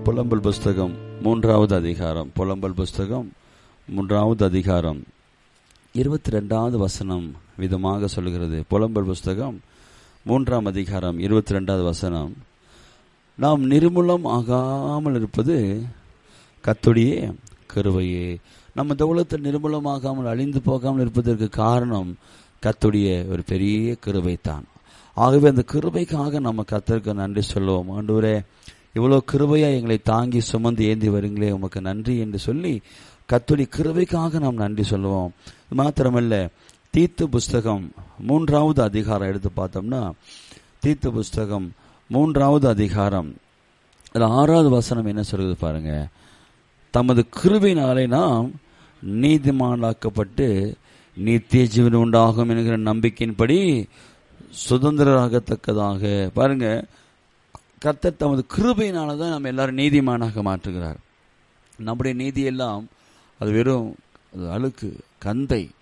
புலம்பல் புஸ்தகம் மூன்றாவது அதிகாரம் புலம்பல் புஸ்தகம் மூன்றாவது அதிகாரம் இருபத்தி ரெண்டாவது வசனம் விதமாக சொல்கிறது புலம்பல் புஸ்தகம் மூன்றாம் அதிகாரம் இருபத்தி ரெண்டாவது வசனம் நாம் நிர்மூலம் ஆகாமல் இருப்பது கத்துடைய கருவையே நம்ம இந்த உலகத்தில் நிர்மூலமாகாமல் அழிந்து போகாமல் இருப்பதற்கு காரணம் கத்துடைய ஒரு பெரிய கிருபை தான் ஆகவே அந்த கிருபைக்காக நம்ம கத்தருக்கு நன்றி சொல்லுவோம் ஆண்டவரே இவ்வளோ கிருபையா எங்களை தாங்கி சுமந்து ஏந்தி வருங்களே உமக்கு நன்றி என்று சொல்லி கத்துடைய கிருபைக்காக நாம் நன்றி சொல்லுவோம் மாத்திரமல்ல தீத்து புஸ்தகம் மூன்றாவது அதிகாரம் எடுத்து பார்த்தோம்னா தீத்து புஸ்தகம் மூன்றாவது அதிகாரம் அதில் ஆறாவது வசனம் என்ன சொல்றது பாருங்க தமது கிருபையினாலே நாம் நீதிமானாக்கப்பட்டு நித்திய ஜீவன் உண்டாகும் என்கிற நம்பிக்கையின்படி சுதந்திரராகத்தக்கதாக பாருங்க கர்த்தர் தமது கிருபையினால தான் நம்ம எல்லாரும் நீதிமானாக மாற்றுகிறார் நம்முடைய நீதி எல்லாம் அது வெறும் அது அழுக்கு கந்தை